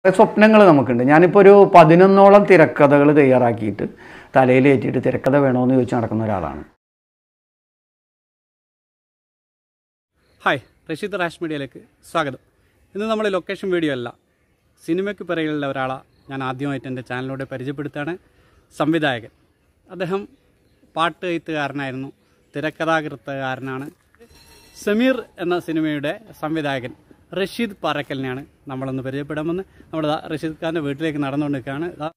സ്വപ്നങ്ങൾ നമുക്കുണ്ട് ഞാനിപ്പോൾ ഒരു പതിനൊന്നോളം തിരക്കഥകൾ തയ്യാറാക്കിയിട്ട് തലയിലേറ്റിയിട്ട് തിരക്കഥ വേണമെന്ന് ചോദിച്ച് നടക്കുന്ന ഒരാളാണ് ഹായ് റഷീദ് റാഷ് മീഡിയയിലേക്ക് സ്വാഗതം ഇന്ന് നമ്മൾ ലൊക്കേഷൻ വീഡിയോ അല്ല സിനിമയ്ക്ക് പിറകിലുള്ള ഒരാളെ ഞാൻ ആദ്യമായിട്ട് എൻ്റെ ചാനലിലൂടെ പരിചയപ്പെടുത്താണ് സംവിധായകൻ അദ്ദേഹം പാട്ട് എഴുത്തുകാരനായിരുന്നു തിരക്കഥാകൃത്തുകാരനാണ് സമീർ എന്ന സിനിമയുടെ സംവിധായകൻ റഷീദ് പാറക്കലിനെയാണ് നമ്മളൊന്ന് പരിചയപ്പെടാൻ വന്ന് നമ്മൾ ദാ റഷീദ് ഖാൻ്റെ വീട്ടിലേക്ക് നടന്നുകൊണ്ട് നിൽക്കുകയാണ് ദാ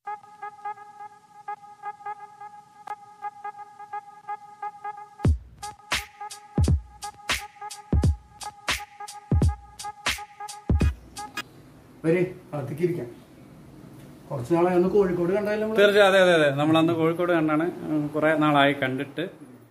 വരെ അകത്തേക്കിരിക്കാം കുറച്ച് നാളെ ഒന്ന് കോഴിക്കോട് കണ്ടാലും തീർച്ചയായും അതെ അതെ അതെ നമ്മളന്ന് കോഴിക്കോട് കണ്ടാണ് കുറേ നാളായി കണ്ടിട്ട്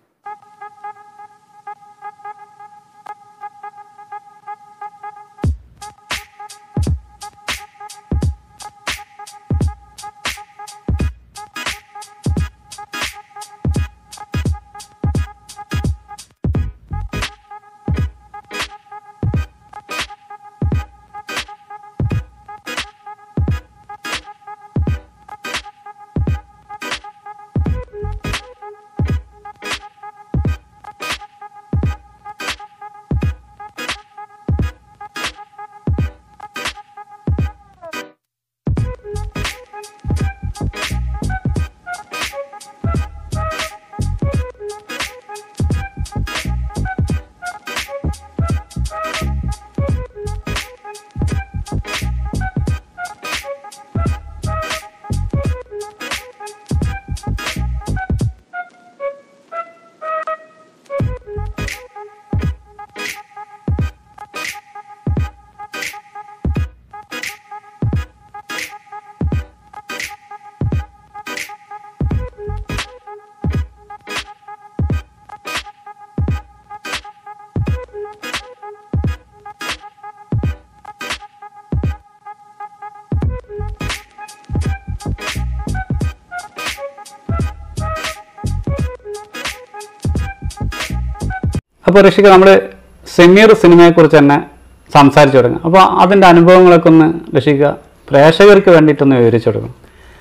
അപ്പോൾ ഋഷിക്ക് നമ്മൾ സെമീർ സിനിമയെക്കുറിച്ച് തന്നെ സംസാരിച്ചു തുടങ്ങും അപ്പോൾ അതിൻ്റെ അനുഭവങ്ങളൊക്കെ ഒന്ന് ഋഷിക പ്രേക്ഷകർക്ക് വേണ്ടിയിട്ടൊന്ന് വിവരിച്ചു കൊടുക്കും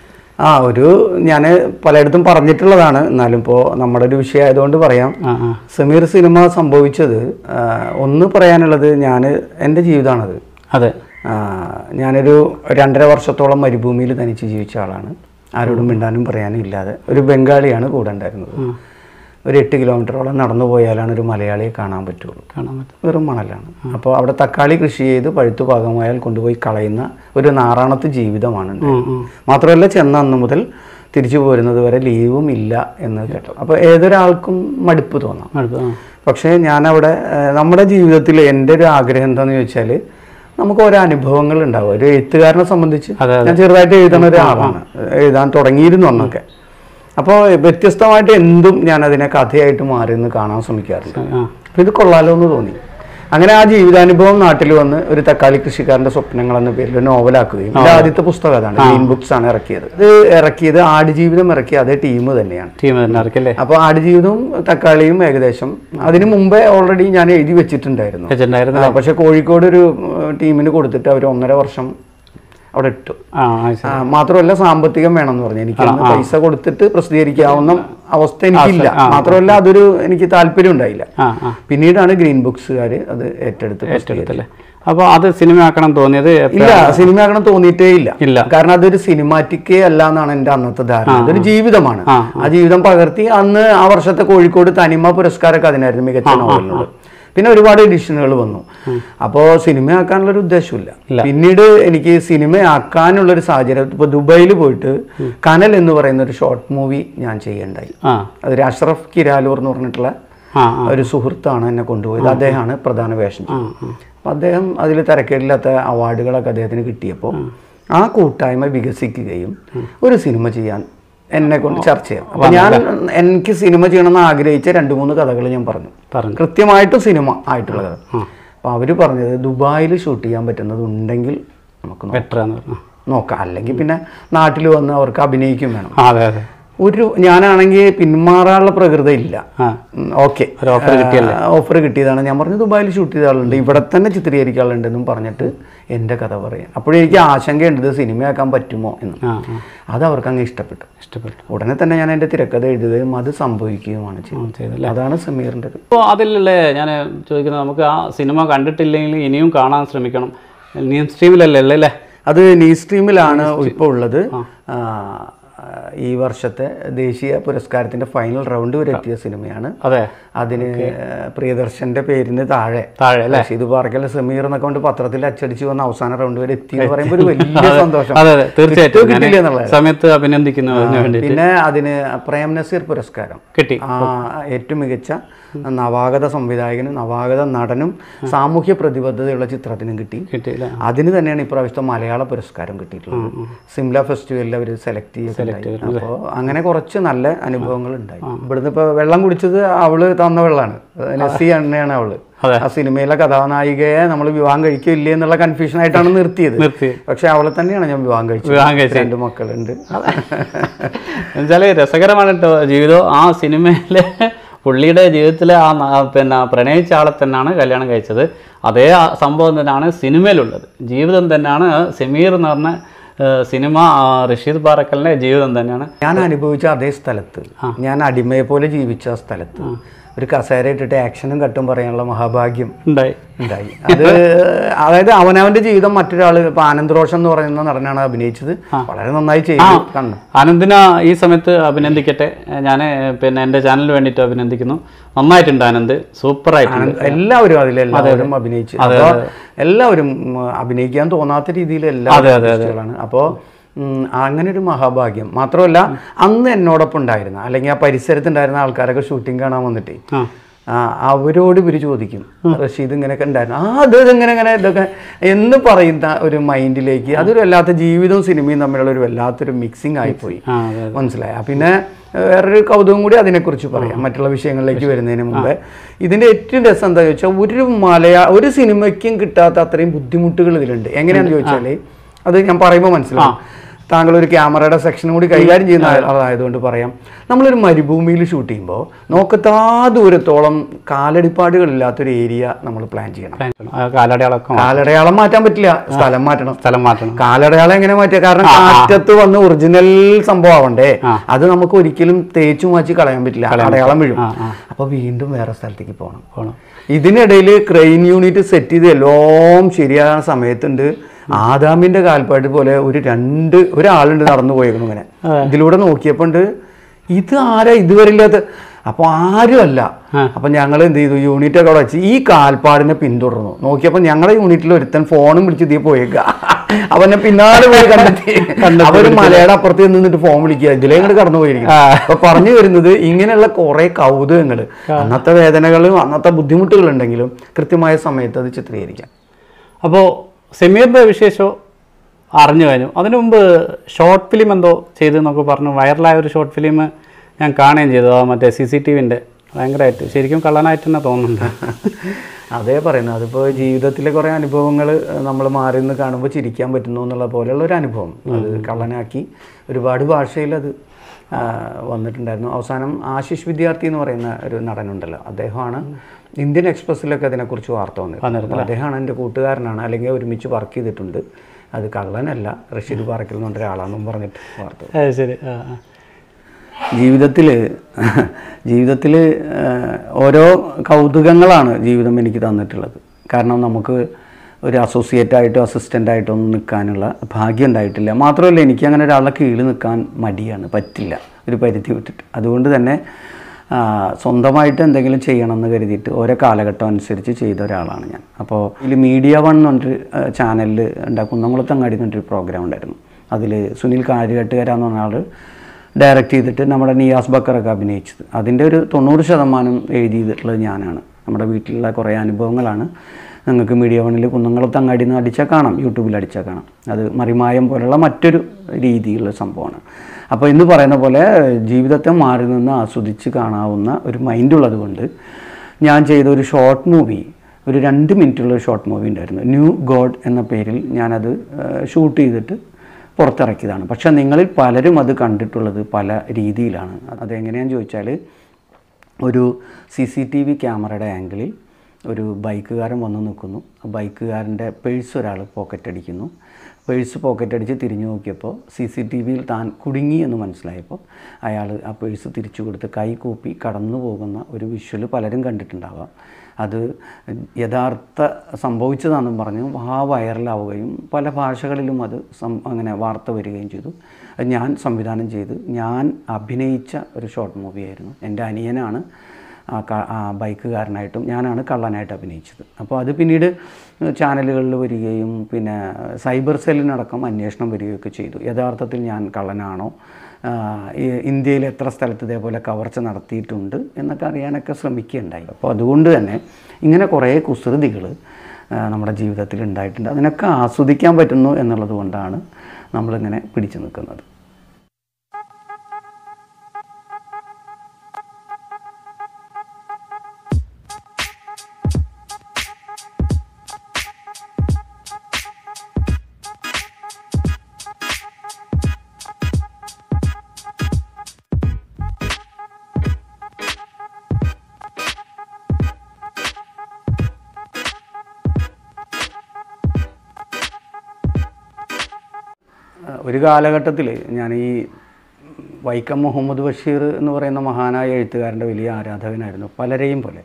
ആ ഒരു ഞാൻ പലയിടത്തും പറഞ്ഞിട്ടുള്ളതാണ് എന്നാലും ഇപ്പോൾ നമ്മുടെ ഒരു വിഷയമായതുകൊണ്ട് പറയാം ആ ആ സമീർ സിനിമ സംഭവിച്ചത് ആ, ഒന്ന് പറയാനുള്ളത് ഞാൻ എൻ്റെ ജീവിതമാണത് അതെ ആ, ഞാനൊരു രണ്ടര വർഷത്തോളം മരുഭൂമിയിൽ തനിച്ച് ജീവിച്ച ആളാണ് ആരോടും മിണ്ടാനും പറയാനും ഇല്ലാതെ ഒരു ബംഗാളിയാണ് കൂടെ ഉണ്ടായിരുന്നത് ഒരു എട്ട് കിലോമീറ്ററോളം നടന്നു പോയാലാണ് ഒരു മലയാളിയെ കാണാൻ പറ്റുള്ളൂ കാണാൻ പറ്റും വെറും മണലാണ് അപ്പോൾ അവിടെ തക്കാളി കൃഷി ചെയ്ത് പഴുത്തു പാകമായാൽ കൊണ്ടുപോയി കളയുന്ന ഒരു നാറാണത്ത് ജീവിതമാണ് ഉണ്ടായിരുന്നത്. മാത്രമല്ല ചെന്ന അന്ന് മുതൽ തിരിച്ചു പോരുന്നത് വരെ ലീവും ഇല്ല എന്ന് കേട്ടു അപ്പോൾ ഏതൊരാൾക്കും മടുപ്പ് തോന്നാം അടുത്ത് ആ പക്ഷേ ഞാനവിടെ ഏഹ്, നമ്മുടെ ജീവിതത്തിൽ എൻ്റെ ഒരു ആഗ്രഹം എന്താണെന്ന് ചോദിച്ചാൽ നമുക്ക് ഓരോ അനുഭവങ്ങൾ ഉണ്ടാവും ഒരു എഴുത്തുകാരനെ സംബന്ധിച്ച് അതെ, ഞാൻ ചെറുതായിട്ട് എഴുതുന്ന ഒരാളാണ് എഴുതാൻ തുടങ്ങിയിരുന്നു അന്നൊക്കെ അപ്പോൾ വ്യത്യസ്തമായിട്ട് എന്തും ഞാൻ അതിനെ കഥയായിട്ട് മാറി നിന്ന് കാണാൻ ശ്രമിക്കാറുണ്ട് ആ അപ്പോൾ ഇത് കൊള്ളാലോ എന്ന് തോന്നി അങ്ങനെ ആ ജീവിതാനുഭവം നാട്ടിൽ വന്ന് ഒരു തക്കാളി കൃഷിക്കാരന്റെ സ്വപ്നങ്ങൾ എന്ന പേരിൽ ഒരു നോവലാക്കുകയും ഇത് ആദ്യത്തെ പുസ്തകം അതാണ് ഗ്രീൻ ബുക്സ് ആണ് ഇറക്കിയത് ഇത് ഇറക്കിയത് ആടുജീവിതം ഇറക്കിയ അതേ ടീം തന്നെയാണ് ടീം തന്നെ ഇറക്കല്ലേ അപ്പോൾ ആടുജീവിതവും തക്കാളിയും ഏകദേശം അതിനു മുമ്പേ ഓൾറെഡി ഞാൻ എഴുതി വെച്ചിട്ടുണ്ടായിരുന്നു വെച്ചിട്ടുണ്ടായിരുന്നു ആ, പക്ഷെ കോഴിക്കോട് ഒരു ഏഹ്, ടീമിന് കൊടുത്തിട്ട് അവർ ഒന്നര വർഷം അവിടെ ഇട്ടു ആ അത് ശരി. ആ, മാത്രമല്ല സാമ്പത്തികം വേണമെന്ന് പറഞ്ഞു എനിക്ക് അന്ന് പൈസ കൊടുത്തിട്ട് പ്രസിദ്ധീകരിക്കാവുന്ന അവസ്ഥ എനിക്കില്ല മാത്രമല്ല അതൊരു എനിക്ക് താല്പര്യം ഉണ്ടായില്ല ആ ആ പിന്നീടാണ് ഗ്രീൻ ബുക്സുകാർ അത് ഏറ്റെടുത്ത് ഏറ്റെടുത്തല്ലേ അപ്പോൾ അത് സിനിമ ആക്കണം തോന്നിയത് എപ്പ- ഇല്ല സിനിമ ആക്കണം തോന്നിയിട്ടേ ഇല്ല ഇല്ല. കാരണം അതൊരു സിനിമാറ്റിക്കേ അല്ല എന്നാണ് എൻ്റെ അന്നത്തെ ധാരണ അതൊരു ജീവിതമാണ് ആ, ആ ജീവിതം പകർത്തി അന്ന് ആ വർഷത്തെ കോഴിക്കോട് തനിമ പുരസ്കാരമൊക്കെ അതിനായിരുന്നു മികച്ച നോവലിനോട് പിന്നെ ഒരുപാട് എഡിഷനുകൾ വന്നു അപ്പോൾ സിനിമയാക്കാനുള്ള ഒരു ഉദ്ദേശമില്ല പിന്നീട് എനിക്ക് സിനിമയാക്കാനുള്ള ഒരു സാഹചര്യം ഇപ്പോൾ ദുബായിൽ പോയിട്ട് കനൽ എന്ന് പറയുന്ന ഒരു ഷോർട്ട് മൂവി ഞാൻ ചെയ്യണ്ടായി ആ അതൊരു അഷ്റഫ് കിരാലൂർ എന്ന് പറഞ്ഞിട്ടുള്ള ആ ഒരു സുഹൃത്താണ് എന്നെ കൊണ്ടുപോയത് അദ്ദേഹമാണ് പ്രധാന വേഷം ചെയ്തത്. അപ്പോൾ അദ്ദേഹം അതിൽ തിരക്കേടില്ലാത്ത അവാർഡുകളൊക്കെ അദ്ദേഹത്തിന് കിട്ടിയപ്പോൾ ആ കൂട്ടായ്മ വികസിക്കുകയും ഒരു സിനിമ ചെയ്യാൻ എന്നെ കൊണ്ട് ചർച്ച ചെയ്യാം അപ്പോൾ ഞാൻ എനിക്ക് സിനിമ ചെയ്യണമെന്ന് ആഗ്രഹിച്ച രണ്ട് മൂന്ന് കഥകൾ ഞാൻ പറഞ്ഞു പറഞ്ഞു കൃത്യമായിട്ടും സിനിമ ആയിട്ടുള്ള കഥ അപ്പോൾ അവർ പറഞ്ഞത് ദുബായിൽ ഷൂട്ട് ചെയ്യാൻ പറ്റുന്നത് ഉണ്ടെങ്കിൽ നമുക്ക് നോ- ബെറ്റർ എന്ന് പറഞ്ഞു നോക്കാം അല്ലെങ്കിൽ പിന്നെ നാട്ടിൽ വന്ന് അവർക്ക് അഭിനയിക്കും വേണം ആ അതെ അതെ ഒരു ഞാനാണെങ്കിൽ പിന്മാറാനുള്ള പ്രകൃതി ഇല്ല ആ ഓക്കെ ഒരു offer കിട്ടിയല്ലേ? ഓഫർ കിട്ടിയതാണ് ഞാൻ പറഞ്ഞു ദുബായിൽ ഷൂട്ട് ചെയ്ത ആളുണ്ട് ഇവിടെ തന്നെ ചിത്രീകരിക്കാനുണ്ടെന്നും പറഞ്ഞിട്ട് എൻ്റെ കഥ പറയാൻ അപ്പോഴെനിക്ക് ആശങ്കയുണ്ട് ഇത് സിനിമയാക്കാൻ പറ്റുമോ എന്ന് ആ ആ അത് അവർക്ക് അങ്ങ് ഇഷ്ടപ്പെട്ടു ഇഷ്ടപ്പെട്ടു ഉടനെ തന്നെ ഞാൻ എൻ്റെ തിരക്കഥ എഴുതുകയും അത് സംഭവിക്കുകയുമാണ് ചെയ്തത് ചെയ്തല്ലേ അതാണ് സമീറിൻ്റെ ഒരു അപ്പോൾ അതിലല്ലേ ഞാൻ ചോദിക്കുന്നത് നമുക്ക് ആ സിനിമ കണ്ടിട്ടില്ലെങ്കിൽ ഇനിയും കാണാൻ ശ്രമിക്കണം ഇനിയും സ്ട്രീമിലല്ലേ ഉള്ളത് അല്ലേ അത് നീ സ്ട്രീമിലാണ് ഇപ്പോൾ ഉള്ളത് ആ, ഈ വർഷത്തെ ദേശീയ പുരസ്കാരത്തിന്റെ ഫൈനൽ റൗണ്ട് വരെ എത്തിയ സിനിമയാണ് അതെ അതിന് പ്രിയദർശന്റെ പേരിന് താഴെ താഴെ അല്ലേ ഇത് പാർക്കൽ സമീർ എന്നൊക്കെ കൊണ്ട് പത്രത്തിൽ അച്ചടിച്ച് വന്ന അവസാന റൗണ്ട് വരെ എത്തി എന്ന് പറയുമ്പോൾ ഒരു വലിയ സന്തോഷം അതെ അതെ തീർച്ചയായിട്ടും ഞാൻ കിട്ടില്ല എന്നുള്ളത് സമയത്ത് അഭിനന്ദിക്കുന്നു അതിന് വേണ്ടി പിന്നെ അതിന് പ്രേം നസീർ പുരസ്കാരം കിട്ടി ആ ഏറ്റവും മികച്ച നവാഗത സംവിധായകനും നവാഗത നടനും സാമൂഹ്യ പ്രതിബദ്ധതയുള്ള ചിത്രത്തിനും കിട്ടി കിട്ടി അല്ലേ അതിന് തന്നെയാണ് ഇപ്രാവശ്യത്തെ മലയാള പുരസ്കാരം കിട്ടിയിട്ടുള്ളത് സിംല ഫെസ്റ്റിവലിൽ അവർ സെലക്ട് ചെയ്തിട്ടുണ്ടായി അപ്പോൾ അങ്ങനെ കുറച്ച് നല്ല അനുഭവങ്ങൾ ഉണ്ടായി ഇവിടുന്ന് ഇപ്പോൾ വെള്ളം കുടിച്ചത് അവള് തന്ന വെള്ളമാണ് നസി എണ്ണയാണ് അവള് അതെ. ആ സിനിമയിലെ കഥാനായികയെ നമ്മൾ വിവാഹം കഴിക്കില്ലേ എന്നുള്ള കൺഫ്യൂഷൻ ആയിട്ടാണ് നിർത്തിയത് നിർത്തി പക്ഷെ അവളെ തന്നെയാണ് ഞാൻ വിവാഹം കഴിച്ചത് വിവാഹം കഴിച്ചത്. രണ്ട് മക്കളുണ്ട് എന്നുവെച്ചാൽ രസകരമാണ് കേട്ടോ ജീവിതം ആ സിനിമയിലെ പുള്ളിയുടെ ജീവിതത്തിലെ ആ ന- പിന്നെ പ്രണയിച്ച ആളെ തന്നെയാണ് കല്യാണം കഴിച്ചത് അതേ ആ സംഭവം തന്നെയാണ് സിനിമയിലുള്ളത് ജീവിതം തന്നെയാണ് സമീർ എന്ന് പറഞ്ഞ ഏഹ്, സിനിമ ആ, റഷീദ് പാറക്കലിൻ്റെ ജീവിതം തന്നെയാണ് ഞാൻ അനുഭവിച്ച അതേ സ്ഥലത്ത് ഞാൻ അടിമയെ പോലെ ജീവിച്ച ആ സ്ഥലത്ത് ഒരു കസേര ഇട്ടിട്ട് ആക്ഷനും കട്ടും പറയാനുള്ള മഹാഭാഗ്യം ഉണ്ടായി ഉണ്ടായി അത് അതായത് അവനവന്റെ ജീവിതം മറ്റൊരാൾ ഇപ്പൊ ആനന്ദ് റോഷൻ എന്ന് പറയുന്ന നടനാണ് അഭിനയിച്ചത് വളരെ നന്നായി ചെയ്തു കണ്ടു ആനന്ദിന ഈ സമയത്ത് അഭിനന്ദിക്കട്ടെ ഞാൻ പിന്നെ എൻ്റെ ചാനലിന് വേണ്ടിയിട്ട് അഭിനന്ദിക്കുന്നു നന്നായിട്ടുണ്ട് ആനന്ദ് സൂപ്പറായിട്ടുണ്ട് എല്ലാവരും അതിലെല്ലാവരും അഭിനയിച്ചു അപ്പൊ എല്ലാവരും ഉം, അഭിനയിക്കാൻ തോന്നാത്ത രീതിയിൽ എല്ലാ ആർട്ടിസ്റ്റുകളാണ് അപ്പോൾ അങ്ങനെ ഒരു മഹാഭാഗ്യം മാത്രമല്ല അന്ന് എന്നോടൊപ്പം ഉണ്ടായിരുന്ന അല്ലെങ്കിൽ ആ പരിസരത്തുണ്ടായിരുന്ന ആൾക്കാരൊക്കെ ഷൂട്ടിംഗ് കാണാൻ വന്നിട്ടേ ആ ആ, അവരോട് ഇവർ ചോദിക്കും റഷീദ് ഇങ്ങനെയൊക്കെ ഉണ്ടായിരുന്നു ആ അത് ഇങ്ങനെ ഇങ്ങനെ ഇതൊക്കെ എന്ന് പറയുന്ന ഒരു മൈൻഡിലേക്ക് അതൊരു വല്ലാത്ത ജീവിതവും സിനിമയും തമ്മിലുള്ള ഒരു വല്ലാത്തൊരു മിക്സിംഗ് ആയിപ്പോയി ആ അതെ മനസ്സിലായി ആ, പിന്നെ ഏഹ്, വേറൊരു കൗതുകം കൂടി അതിനെക്കുറിച്ച് പറയാം മറ്റുള്ള വിഷയങ്ങളിലേക്ക് വരുന്നതിന് മുമ്പ് ഇതിന്റെ ഏറ്റവും രസം എന്താ ചോദിച്ചാൽ ഒരു മലയാ ഒരു സിനിമയ്ക്കും കിട്ടാത്ത അത്രയും ബുദ്ധിമുട്ടുകൾ ഇതിലുണ്ട് എങ്ങനെയാണെന്ന് ചോദിച്ചാൽ അത് ഞാൻ പറയുമ്പോൾ മനസ്സിലാവും താങ്കൾ ഒരു ക്യാമറയുടെ സെക്ഷനും കൂടി കൈകാര്യം ചെയ്യുന്ന ആളായതുകൊണ്ട് പറയാം നമ്മളൊരു മരുഭൂമിയിൽ ഷൂട്ട് ചെയ്യുമ്പോൾ നോക്കത്താ ദൂരത്തോളം കാലടിപ്പാടുകളില്ലാത്തൊരു ഏരിയ നമ്മൾ പ്ലാൻ ചെയ്യണം ആ കാലടയാളക്കം കാലടയാളം മാറ്റാൻ പറ്റില്ല സ്ഥലം മാറ്റണം സ്ഥലം മാറ്റണം കാലടയാളം എങ്ങനെ മാറ്റുക കാരണം കാറ്റത്ത് വന്ന് ഒറിജിനൽ സംഭവം ആവണ്ടേ അത് നമുക്ക് ഒരിക്കലും തേച്ചു മാറ്റി കളയാൻ പറ്റില്ല അടയാളം വീഴും അപ്പൊ വീണ്ടും വേറെ സ്ഥലത്തേക്ക് പോകണം പോകണം ഇതിനിടയിൽ ക്രെയിൻ യൂണിറ്റ് സെറ്റ് ചെയ്ത് എല്ലാം ശരിയായ സമയത്തുണ്ട് ആദാമിന്റെ കാൽപ്പാട് പോലെ ഒരു രണ്ട് ഒരാളുണ്ട് നടന്നു പോയേക്കുന്നു ഇങ്ങനെ ഇതിലൂടെ നോക്കിയപ്പോ ഉണ്ട് ഇത് ആരാ ഇതുവരെ ഇല്ലാത്ത അപ്പൊ ആരുമല്ല അപ്പൊ ഞങ്ങൾ എന്ത് ചെയ്തു യൂണിറ്റ് ഒക്കെ അവിടെ വെച്ച് ഈ കാൽപ്പാടിനെ പിന്തുടർന്നു നോക്കിയപ്പോ ഞങ്ങളുടെ യൂണിറ്റിൽ ഒരുത്തൻ ഫോണും പിടിച്ച് ഇതേ പോയേക്ക അവനെ പിന്നാലെ പോയി കണ്ടെത്തി അവര് മലയുടെ അപ്പുറത്ത് നിന്നിട്ട് ഫോൺ വിളിക്കുക ഇതിലേ ഇങ്ങോട്ട് കടന്നു പോയിരിക്കും അപ്പൊ പറഞ്ഞു വരുന്നത് ഇങ്ങനെയുള്ള കുറെ കൗതുകങ്ങൾ അന്നത്തെ വേദനകളും അന്നത്തെ ബുദ്ധിമുട്ടുകൾ ഉണ്ടെങ്കിലും കൃത്യമായ സമയത്ത് അത് ചിത്രീകരിക്കാം അപ്പോൾ സമീറിൻ്റെ വിശേഷം അറിഞ്ഞു കഴിഞ്ഞു അതിനു മുമ്പ് ഷോർട്ട് ഫിലിം എന്തോ ചെയ്തെന്നൊക്കെ പറഞ്ഞു വൈറലായ ഒരു ഷോർട്ട് ഫിലിം ഞാൻ കാണുകയും ചെയ്തു ആ മറ്റേ സി സി ടി വിൻ്റെ ഭയങ്കരമായിട്ട് ശരിക്കും കള്ളനായിട്ട് തന്നെ തോന്നുന്നുണ്ട് അതേ പറയുന്നത് അതിപ്പോൾ ജീവിതത്തിലെ കുറേ അനുഭവങ്ങൾ നമ്മൾ മാറി നിന്ന് കാണുമ്പോൾ ചിരിക്കാൻ പറ്റുന്നു എന്നുള്ള പോലെയുള്ള ഒരു അനുഭവം അത് കള്ളനാക്കി ഒരുപാട് ഭാഷയിൽ അത് ആ, വന്നിട്ടുണ്ടായിരുന്നു അവസാനം ആശിഷ് വിദ്യാർത്ഥി എന്ന് പറയുന്ന ഒരു നടനുണ്ടല്ലോ അദ്ദേഹമാണ് ഇന്ത്യൻ എക്സ്പ്രസ്സിലൊക്കെ അതിനെക്കുറിച്ച് വാർത്ത വന്നിരുന്നു അപ്പോൾ അദ്ദേഹമാണ് എൻ്റെ കൂട്ടുകാരനാണ് അല്ലെങ്കിൽ ഒരുമിച്ച് വർക്ക് ചെയ്തിട്ടുണ്ട് അത് കള്ളനല്ല റഷീദ് പാറക്കൽ എന്ന് പറഞ്ഞ ഒരാളാണെന്നും പറഞ്ഞിട്ട് വാർത്ത അത് ശരി ആ ആ. ജീവിതത്തിൽ ജീവിതത്തിൽ ഓരോ കൗതുകങ്ങളാണ് ജീവിതം എനിക്ക് തന്നിട്ടുള്ളത് കാരണം നമുക്ക് ഒരു അസോസിയേറ്റ് ആയിട്ടോ അസിസ്റ്റൻ്റ് ആയിട്ടോ ഒന്നും നിൽക്കാനുള്ള ഭാഗ്യം ഉണ്ടായിട്ടില്ല മാത്രമല്ല എനിക്ക് അങ്ങനെ ഒരാളുടെ കീഴിൽ നിൽക്കാൻ മടിയാണ് പറ്റില്ല ഒരു പരിധി വിട്ടിട്ട് അതുകൊണ്ട് തന്നെ ആ, സ്വന്തമായിട്ട് എന്തെങ്കിലും ചെയ്യണം എന്ന് കരുതിയിട്ട് ഓരോ കാലഘട്ടം അനുസരിച്ച് ചെയ്ത ഒരാളാണ് ഞാൻ അപ്പോൾ ഇതിൽ മീഡിയ വൺ എന്ന് പറഞ്ഞൊരു ചാനലിൽ ഉണ്ടാ കുന്നംകുളത്തങ്ങാടി എന്ന് പറഞ്ഞൊരു പ്രോഗ്രാം ഉണ്ടായിരുന്നു അതിൽ സുനിൽ കാര്യകട്ടുകര എന്ന് പറഞ്ഞ ആൾ ഡയറക്റ്റ് ചെയ്തിട്ട് നമ്മുടെ നിയാസ് ബക്കറൊക്കെ അഭിനയിച്ചത് അതിൻ്റെ ഒരു തൊണ്ണൂറ് ശതമാനം എഴുതി ചെയ്തിട്ടുള്ളത് ഞാനാണ് നമ്മുടെ വീട്ടിലുള്ള കുറേ അനുഭവങ്ങളാണ് നിങ്ങൾക്ക് മീഡിയ വണ്ണിൽ കുന്നംകുളത്ത് അങ്ങാടി നിന്ന് അടിച്ചാൽ കാണാം യൂട്യൂബിൽ അടിച്ചാൽ കാണാം അത് മറിമായം പോലുള്ള മറ്റൊരു രീതിയിലുള്ള സംഭവമാണ് അപ്പോൾ ഇന്ന് പറയുന്ന പോലെ ജീവിതത്തെ മാറി നിന്ന് ആസ്വദിച്ച് കാണാവുന്ന ഒരു മൈൻഡുള്ളത് കൊണ്ട് ഞാൻ ചെയ്ത ഒരു ഷോർട്ട് മൂവി ഒരു രണ്ട് മിനിറ്റുള്ള ഒരു ഷോർട്ട് മൂവി ഉണ്ടായിരുന്നു ന്യൂ ഗോഡ് എന്ന പേരിൽ ഞാനത് ഷൂട്ട് ചെയ്തിട്ട് പുറത്തിറക്കിയതാണ് പക്ഷേ നിങ്ങളിൽ പലരും അത് കണ്ടിട്ടുള്ളത് പല രീതിയിലാണ് അതെങ്ങനെയാണെന്ന് ചോദിച്ചാൽ ഒരു സി സി ടി വി ക്യാമറയുടെ ആംഗിളിൽ ഒരു ബൈക്കുകാരൻ വന്ന് നിൽക്കുന്നു ആ ബൈക്കുകാരൻ്റെ പേഴ്സ് ഒരാൾ പോക്കറ്റ് അടിക്കുന്നു പേഴ്സ് പോക്കറ്റ് അടിച്ച് തിരിഞ്ഞു നോക്കിയപ്പോൾ സി സി ടി വിയിൽ താൻ കുടുങ്ങി എന്ന് മനസ്സിലായപ്പോൾ അയാൾ ആ പേഴ്സ് തിരിച്ചു കൊടുത്ത് കൈ കൂപ്പി കടന്നു പോകുന്ന ഒരു വിഷ്വൽ പലരും കണ്ടിട്ടുണ്ടാവാം അത് യഥാർത്ഥ സംഭവിച്ചതാണെന്നും പറഞ്ഞു ആ വൈറലാവുകയും പല ഭാഷകളിലും അത് സം അങ്ങനെ വാർത്ത വരികയും ചെയ്തു അത് ഞാൻ സംവിധാനം ചെയ്ത് ഞാൻ അഭിനയിച്ച ഒരു ഷോർട്ട് മൂവിയായിരുന്നു എൻ്റെ അനിയനാണ് ആ ക- ആ ബൈക്കുകാരനായിട്ടും ഞാനാണ് കള്ളനായിട്ട് അഭിനയിച്ചത് അപ്പോൾ അത് പിന്നീട് ചാനലുകളിൽ വരികയും പിന്നെ സൈബർ സെല്ലിനടക്കം അന്വേഷണം വരികയൊക്കെ ചെയ്തു യഥാർത്ഥത്തിൽ ഞാൻ കള്ളനാണോ ആ, ഈ ഇന്ത്യയിൽ എത്ര സ്ഥലത്ത് ഇതേപോലെ കവർച്ച നടത്തിയിട്ടുണ്ട് എന്നൊക്കെ അറിയാനൊക്കെ ശ്രമിക്കുകയുണ്ടായി അപ്പോൾ അതുകൊണ്ട് തന്നെ ഇങ്ങനെ കുറേ കുസൃതികൾ നമ്മുടെ ജീവിതത്തിൽ ഉണ്ടായിട്ടുണ്ട് അതിനൊക്കെ ആസ്വദിക്കാൻ പറ്റുന്നു എന്നുള്ളത് കൊണ്ടാണ് നമ്മളിങ്ങനെ പിടിച്ചു നിൽക്കുന്നത് ഒരു കാലഘട്ടത്തിൽ ഞാൻ ഈ വൈക്കം മുഹമ്മദ് ബഷീർ എന്ന് പറയുന്ന മഹാനായ എഴുത്തുകാരൻ്റെ വലിയ ആരാധകനായിരുന്നു പലരെയും പോലെ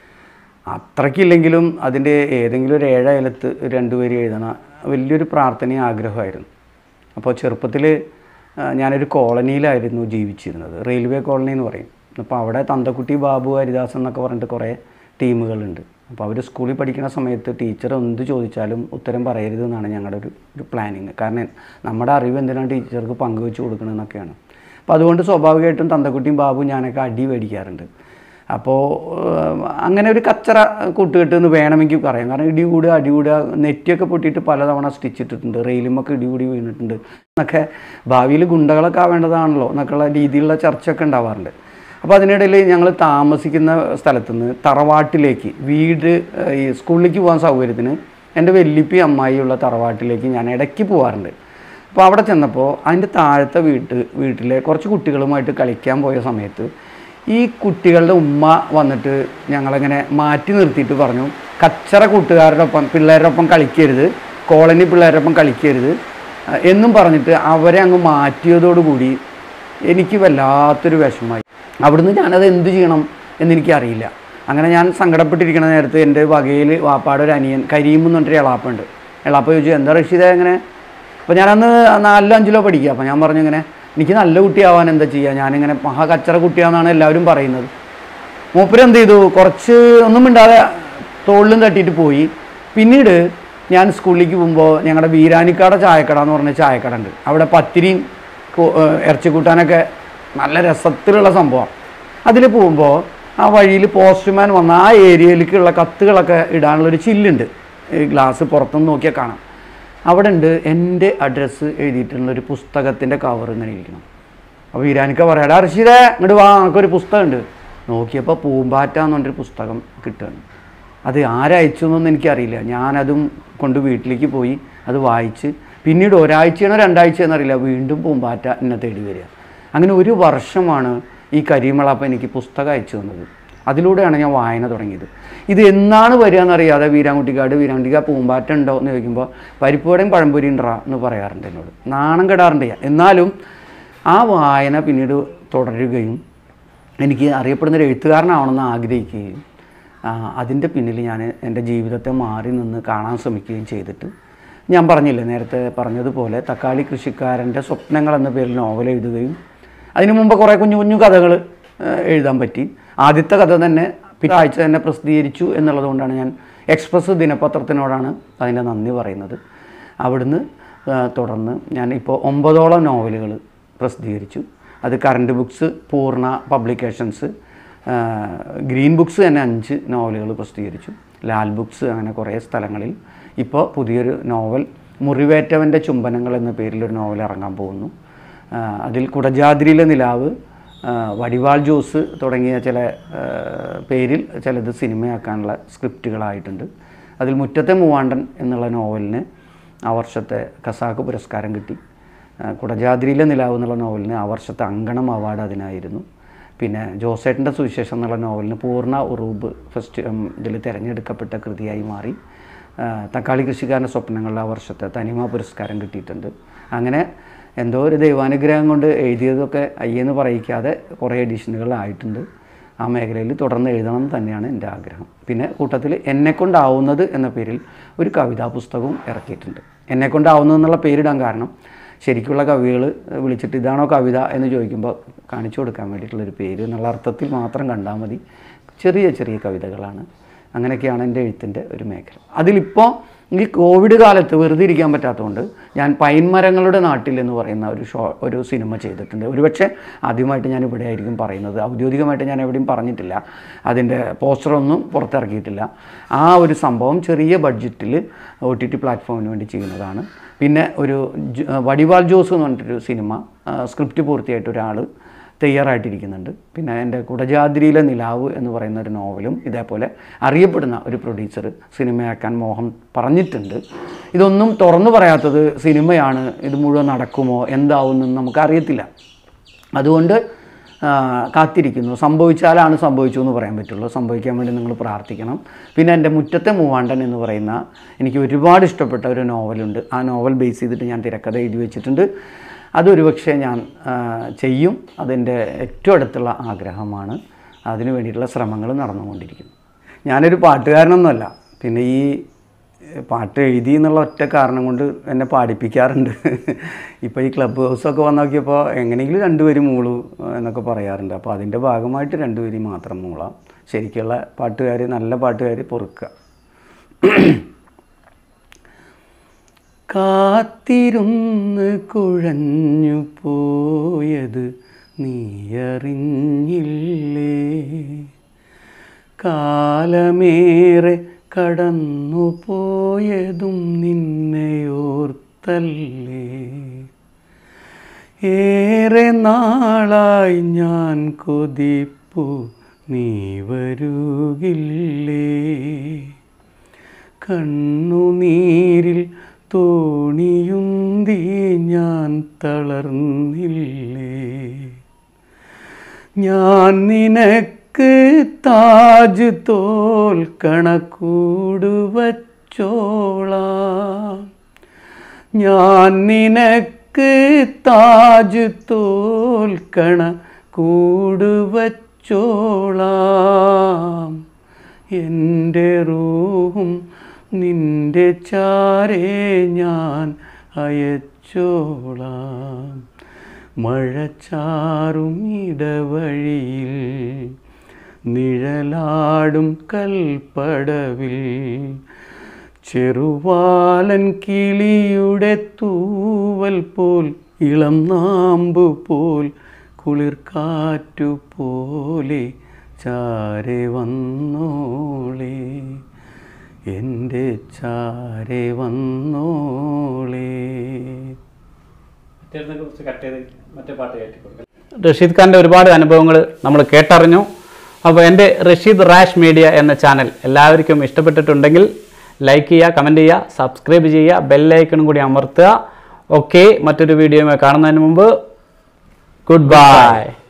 അത്രയ്ക്കില്ലെങ്കിലും അതിൻ്റെ ഏതെങ്കിലും ഒരു ഏഴ അയലത്ത് രണ്ടുപേര് എഴുതണ വലിയൊരു പ്രാർത്ഥനയും ആഗ്രഹമായിരുന്നു അപ്പോൾ ചെറുപ്പത്തിൽ ഞാനൊരു കോളനിയിലായിരുന്നു ജീവിച്ചിരുന്നത് റെയിൽവേ കോളനി എന്ന് പറയും അപ്പോൾ അവിടെ തന്തക്കുട്ടി ബാബു ഹരിദാസ് എന്നൊക്കെ പറഞ്ഞിട്ട് കുറേ ടീമുകളുണ്ട് അപ്പോൾ അവർ സ്കൂളിൽ പഠിക്കുന്ന സമയത്ത് ടീച്ചർ എന്ത് ചോദിച്ചാലും ഉത്തരം പറയരുത് എന്നാണ് ഞങ്ങളുടെ ഒരു ഒരു പ്ലാനിങ് കാരണം നമ്മുടെ അറിവ് എന്തിനാണ് ടീച്ചർക്ക് പങ്കുവെച്ച് കൊടുക്കണമെന്നൊക്കെയാണ് അപ്പോൾ അതുകൊണ്ട് സ്വാഭാവികമായിട്ടും തന്തക്കുട്ടിയും ബാബു ഞാനൊക്കെ അടി മേടിക്കാറുണ്ട് അപ്പോൾ ഏഹ്, അങ്ങനെ ഒരു കച്ചറ കൂട്ടുകെട്ട് എന്ന് വേണമെങ്കിൽ പറയാം കാരണം ഇടി കൂടുക അടി കൂടുക നെറ്റിയൊക്കെ പൊട്ടിയിട്ട് പലതവണ സ്റ്റിച്ച് ഇട്ടിട്ടുണ്ട് റെയിലുമൊക്കെ ഇടി കൂടി വീണിട്ടുണ്ട് എന്നൊക്കെ ഭാവിയിൽ ഗുണ്ടകളൊക്കെ ആവേണ്ടതാണല്ലോ എന്നൊക്കെയുള്ള രീതിയിലുള്ള ചർച്ചയൊക്കെ ഉണ്ടാവാറുണ്ട് അപ്പോൾ അതിനിടയിൽ ഞങ്ങൾ താമസിക്കുന്ന സ്ഥലത്ത് നിന്ന് തറവാട്ടിലേക്ക് വീട് ഏഹ്, ഈ സ്കൂളിലേക്ക് പോകാൻ സൗകര്യത്തിന് എൻ്റെ വെല്ലിപ്പി അമ്മായിയുള്ള തറവാട്ടിലേക്ക് ഞാൻ ഇടയ്ക്ക് പോകാറുണ്ട് അപ്പോൾ അവിടെ ചെന്നപ്പോൾ അതിൻ്റെ താഴത്തെ വീട്ട് വീട്ടിലെ കുറച്ച് കുട്ടികളുമായിട്ട് കളിക്കാൻ പോയ സമയത്ത് ഈ കുട്ടികളുടെ ഉമ്മ വന്നിട്ട് ഞങ്ങളങ്ങനെ മാറ്റി നിർത്തിയിട്ട് പറഞ്ഞു കച്ചറ കൂട്ടുകാരുടെ ഒപ്പം പിള്ളേരുടെ ഒപ്പം കളിക്കരുത് കോളനി പിള്ളേരുടെ ഒപ്പം കളിക്കരുത് അഹ് എന്നും പറഞ്ഞിട്ട് അവരെ അങ്ങ് മാറ്റിയതോടുകൂടി എനിക്ക് വല്ലാത്തൊരു വിഷമമായി അവിടുന്ന് ഞാനത് എന്ത് ചെയ്യണം എന്നെനിക്കറിയില്ല അങ്ങനെ ഞാൻ സങ്കടപ്പെട്ടിരിക്കുന്ന നേരത്ത് എൻ്റെ വകയിൽ വാപ്പാടെ ഒരു അനിയൻ കരീം എന്ന് പറഞ്ഞിട്ട് എളാപ്പുണ്ട് എളാപ്പ ചോദിച്ചു എന്താ റഷീദ എങ്ങനെ അപ്പോൾ ഞാനന്ന് നാലിലോ അഞ്ചിലോ പഠിക്കുക അപ്പോൾ ഞാൻ പറഞ്ഞു ഇങ്ങനെ എനിക്ക് നല്ല കുട്ടിയാവാൻ എന്താ ചെയ്യുക ഞാനിങ്ങനെ മഹാ കച്ചറ കുട്ടിയാണെന്നാണ് എല്ലാവരും പറയുന്നത് മൂപ്പര് എന്ത് ചെയ്തു കുറച്ച് ഒന്നും മിണ്ടാതെ തോളിലും തട്ടിയിട്ട് പോയി പിന്നീട് ഞാൻ സ്കൂളിലേക്ക് പോകുമ്പോൾ ഞങ്ങളുടെ വീരാനിക്കാട ചായക്കട എന്ന് പറഞ്ഞ ചായക്കട ഉണ്ട് അവിടെ പത്തിരിയും കു- ഏഹ് ഇറച്ചിക്കൂട്ടാനൊക്കെ നല്ല രസത്തിലുള്ള സംഭവം അതിൽ പോകുമ്പോൾ ആ വഴിയിൽ പോസ്റ്റ്മാൻ വന്ന ആ ഏരിയയിലേക്കുള്ള കത്തുകളൊക്കെ ഇടാനുള്ളൊരു ചില്ലുണ്ട് ഈ ഗ്ലാസ് പുറത്തുനിന്ന് നോക്കിയാൽ കാണാം അവിടെ ഉണ്ട് എൻ്റെ അഡ്രസ്സ് എഴുതിയിട്ടുള്ള ഒരു പുസ്തകത്തിൻ്റെ കവർ ഇങ്ങനെ ഇരിക്കണം അപ്പോൾ വീരാനിക്ക പറയാം "എടാ റഷീദേ ഇങ്ങോട്ട് വാ നമുക്കൊരു പുസ്തകമുണ്ട് നോക്കിയപ്പോൾ പൂമ്പാറ്റ എന്ന് പറഞ്ഞൊരു പുസ്തകം കിട്ടുകയാണ് അത് ആരയച്ചു എന്നൊന്നും എനിക്കറിയില്ല ഞാനതും കൊണ്ട് വീട്ടിലേക്ക് പോയി അത് വായിച്ച് പിന്നീട് ഒരാഴ്ചയാണോ രണ്ടാഴ്ചയാണോ അറിയില്ല വീണ്ടും പൂമ്പാറ്റ എന്നെ തേടി വരിക അങ്ങനെ ഒരു വർഷമാണ് ഈ കരിമളപ്പ എനിക്ക് പുസ്തകം അയച്ചു തന്നത് അതിലൂടെയാണ് ഞാൻ വായന തുടങ്ങിയത് ഇത് എന്നാണ് വരിക എന്നറിയാതെ വീരാൻകുട്ടിക്കാട് വീരാൻകുട്ടിക്ക പൂമ്പാറ്റ ഉണ്ടോ എന്ന് ചോദിക്കുമ്പോൾ പരിപ്പുവടയും പഴംപൊരി ഉണ്ടോ എന്ന് പറയാറുണ്ട് എന്നോട് നാണം കെടാറുണ്ട് ഞാൻ എന്നാലും ആ വായന പിന്നീട് തുടരുകയും എനിക്ക് അറിയപ്പെടുന്ന ഒരു എഴുത്തുകാരനാവണമെന്ന് ആഗ്രഹിക്കുകയും ആ, അതിൻ്റെ പിന്നിൽ ഞാൻ എൻ്റെ ജീവിതത്തെ മാറി നിന്ന് കാണാൻ ശ്രമിക്കുകയും ചെയ്തിട്ട് ഞാൻ പറഞ്ഞില്ലേ നേരത്തെ പറഞ്ഞതുപോലെ തക്കാളി കൃഷിക്കാരൻ്റെ സ്വപ്നങ്ങൾ എന്ന പേരിൽ നോവൽ എഴുതുകയും അതിനു മുമ്പ് കുറേ കുഞ്ഞു കുഞ്ഞു കഥകൾ എഴുതാൻ പറ്റി ആദ്യത്തെ കഥ തന്നെ പിറ്റേ ആഴ്ച തന്നെ പ്രസിദ്ധീകരിച്ചു എന്നുള്ളത് കൊണ്ടാണ് ഞാൻ എക്സ്പ്രസ് ദിനപത്രത്തിനോടാണ് അതിൻ്റെ നന്ദി പറയുന്നത് അവിടുന്ന് ആ, തുടർന്ന് ഞാൻ ഇപ്പോൾ ഒമ്പതോളം നോവലുകൾ പ്രസിദ്ധീകരിച്ചു അത് കറണ്ട് ബുക്സ് പൂർണ്ണ പബ്ലിക്കേഷൻസ് ആ, ഗ്രീൻ ബുക്സ് തന്നെ അഞ്ച് നോവലുകൾ പ്രസിദ്ധീകരിച്ചു ലാൽ ബുക്സ് അങ്ങനെ കുറേ സ്ഥലങ്ങളിൽ ഇപ്പോൾ പുതിയൊരു നോവൽ മുറിവേറ്റവൻ്റെ ചുംബനങ്ങൾ എന്ന പേരിലൊരു നോവൽ ഇറങ്ങാൻ പോകുന്നു ആ, അതിൽ കുടജാദ്രിയിലെ നിലാവ് ആ, വടിവാൾ ജോസ് തുടങ്ങിയ ചില ആ, പേരിൽ ചിലത് സിനിമയാക്കാനുള്ള സ്ക്രിപ്റ്റുകളായിട്ടുണ്ട് അതിൽ മുറ്റത്തെ മൂവാണ്ടൻ എന്നുള്ള നോവലിന് ആ വർഷത്തെ ഖസാക്ക് പുരസ്കാരം കിട്ടി ആ, കുടജാദ്രിയിലെ നിലാവ് എന്നുള്ള നോവലിന് ആ വർഷത്തെ അങ്കണം അവാർഡ് അതിനായിരുന്നു പിന്നെ ജോസേട്ടൻ്റെ സുവിശേഷം എന്നുള്ള നോവലിന് പൂർണ്ണ ഉറൂബ് ഫസ്റ്റ് ഇതിൽ തിരഞ്ഞെടുക്കപ്പെട്ട കൃതിയായി മാറി ആ, തക്കാളി കൃഷിക്കാരൻ്റെ സ്വപ്നങ്ങളിൽ ആ വർഷത്തെ തനിമ പുരസ്കാരം കിട്ടിയിട്ടുണ്ട് അങ്ങനെ എന്തോ ഒരു ദൈവാനുഗ്രഹം കൊണ്ട് എഴുതിയതൊക്കെ അയ്യെന്ന് പറയിക്കാതെ കുറേ എഡിഷനുകളായിട്ടുണ്ട് ആ മേഖലയിൽ തുടർന്ന് എഴുതണം എന്ന് തന്നെയാണ് എൻ്റെ ആഗ്രഹം പിന്നെ കൂട്ടത്തിൽ എന്നെക്കൊണ്ടാവുന്നത് എന്ന പേരിൽ ഒരു കവിതാ പുസ്തകവും ഇറക്കിയിട്ടുണ്ട് എന്നെക്കൊണ്ടാവുന്നത് എന്നുള്ള പേരിടാൻ കാരണം ശരിക്കുള്ള കവികൾ വിളിച്ചിട്ട് ഇതാണോ കവിത എന്ന് ചോദിക്കുമ്പോൾ കാണിച്ചു കൊടുക്കാൻ വേണ്ടിയിട്ടുള്ളൊരു പേര് എന്നുള്ള അർത്ഥത്തിൽ മാത്രം കണ്ടാൽ മതി ചെറിയ ചെറിയ കവിതകളാണ് അങ്ങനെയൊക്കെയാണ് എൻ്റെ എഴുത്തിൻ്റെ ഒരു മേഖല അതിലിപ്പോൾ ഈ കോവിഡ് കാലത്ത് വെറുതെ ഇരിക്കാൻ പറ്റാത്തതുകൊണ്ട് ഞാൻ പൈൻമരങ്ങളുടെ നാട്ടിൽ എന്ന് പറയുന്ന ഒരു ഷോ ഒരു സിനിമ ചെയ്തിട്ടുണ്ട് ഒരുപക്ഷെ ആദ്യമായിട്ട് ഞാൻ ഇവിടെ ആയിരിക്കും പറയുന്നത് ഔദ്യോഗികമായിട്ട് ഞാൻ എവിടെയും പറഞ്ഞിട്ടില്ല അതിൻ്റെ പോസ്റ്ററൊന്നും പുറത്തിറക്കിയിട്ടില്ല ആ ഒരു സംഭവം ചെറിയ ബഡ്ജറ്റിൽ ഒ ടി ടി പ്ലാറ്റ്ഫോമിന് വേണ്ടി ചെയ്യുന്നതാണ് പിന്നെ ഒരു ജ- വടിവാൾ ജോസ് എന്ന് പറഞ്ഞിട്ടൊരു സിനിമ ആ, സ്ക്രിപ്റ്റ് പൂർത്തിയായിട്ട് ഒരാൾ തയ്യാറായിട്ടിരിക്കുന്നുണ്ട് പിന്നെ എൻ്റെ കുടജാദ്രിയിലെ നിലാവ് എന്ന് പറയുന്ന ഒരു നോവലും ഇതേപോലെ അറിയപ്പെടുന്ന ഒരു പ്രൊഡ്യൂസർ സിനിമയാക്കാൻ മോഹം പറഞ്ഞിട്ടുണ്ട് ഇതൊന്നും തുറന്നു പറയാത്തത് സിനിമയാണ് ഇത് മുഴുവൻ നടക്കുമോ എന്താവുമെന്ന് നമുക്കറിയത്തില്ല അതുകൊണ്ട് ആ, കാത്തിരിക്കുന്നു സംഭവിച്ചാലാണ് സംഭവിച്ചു എന്ന് പറയാൻ പറ്റുള്ളൂ സംഭവിക്കാൻ വേണ്ടി നിങ്ങൾ പ്രാർത്ഥിക്കണം പിന്നെ എൻ്റെ മുറ്റത്തെ മൂവാണ്ടൻ എന്ന് പറയുന്ന എനിക്ക് ഒരുപാട് ഇഷ്ടപ്പെട്ട ഒരു നോവലുണ്ട് ആ നോവൽ ബേസ് ചെയ്തിട്ട് ഞാൻ തിരക്കഥ എഴുതി വെച്ചിട്ടുണ്ട് അതൊരുപക്ഷെ ഞാൻ ആ, ചെയ്യും അതെൻ്റെ ഏറ്റവും അടുത്തുള്ള ആഗ്രഹമാണ് അതിനു വേണ്ടിയിട്ടുള്ള ശ്രമങ്ങൾ നടന്നുകൊണ്ടിരിക്കുന്നു ഞാനൊരു പാട്ടുകാരനൊന്നുമല്ല പിന്നെ ഈ പാട്ട് എഴുതി എന്നുള്ള ഒറ്റ കാരണം കൊണ്ട് എന്നെ പാടിപ്പിക്കാറുണ്ട് ഇപ്പോൾ ഈ ക്ലബ്ബ് ഹൗസൊക്കെ വന്ന് നോക്കിയപ്പോൾ എങ്ങനെയെങ്കിലും രണ്ടുപേരും മൂളു എന്നൊക്കെ പറയാറുണ്ട് അപ്പോൾ അതിൻ്റെ ഭാഗമായിട്ട് രണ്ടുപേരും മാത്രം മൂളാം ശരിക്കുള്ള പാട്ടുകാർ നല്ല പാട്ടുകാർ പൊറുക്കുക കാത്തിരുന്ന് കുഴഞ്ഞു പോയത് നീയറിഞ്ഞില്ലേ കാലമേറെ കടന്നു പോയതും നിന്നെയോർത്തല്ലേ ഏറെ നാളായി ഞാൻ കൊതിപ്പു നീ വരുകില്ലേ കണ്ണുനീരിൽ തോണിയുന്തി ഞാൻ തളർന്നില്ലേ ഞാൻ നിനക്ക് താജ് തോൽ കണക്കൂട് വച്ചോളാം ഞാൻ നിനക്ക് താജ് തോൽ കണക്കൂട് വച്ചോളാം എൻ്റെ റൂഹും നിന്റെ ചാരേ ഞാൻ അയച്ചോളാം മഴച്ചാറും ഇടവഴിയിൽ നിഴലാടും കൽപ്പടവിൽ ചെറുവാലൻ കിളിയുടെ തൂവൽ പോൽ ഇളം നാമ്പ് പോൽ കുളിർക്കാറ്റു പോലെ ചാരെ വന്നോളേ എൻ്റെ ചാരെ വന്നോളേ റഷീദ് ഖാൻ്റെ ഒരുപാട് അനുഭവങ്ങൾ നമ്മൾ കേട്ടറിഞ്ഞു അപ്പോൾ എൻ്റെ റഷീദ് റാഷ് മീഡിയ എന്ന ചാനൽ എല്ലാവർക്കും ഇഷ്ടപ്പെട്ടിട്ടുണ്ടെങ്കിൽ ലൈക്ക് ചെയ്യുക കമൻറ്റ് ചെയ്യുക സബ്സ്ക്രൈബ് ചെയ്യുക ബെല്ലൈക്കണും കൂടി അമർത്തുക ഓക്കെ മറ്റൊരു വീഡിയോയുമായി കാണുന്നതിന് മുമ്പ് ഗുഡ് ബൈ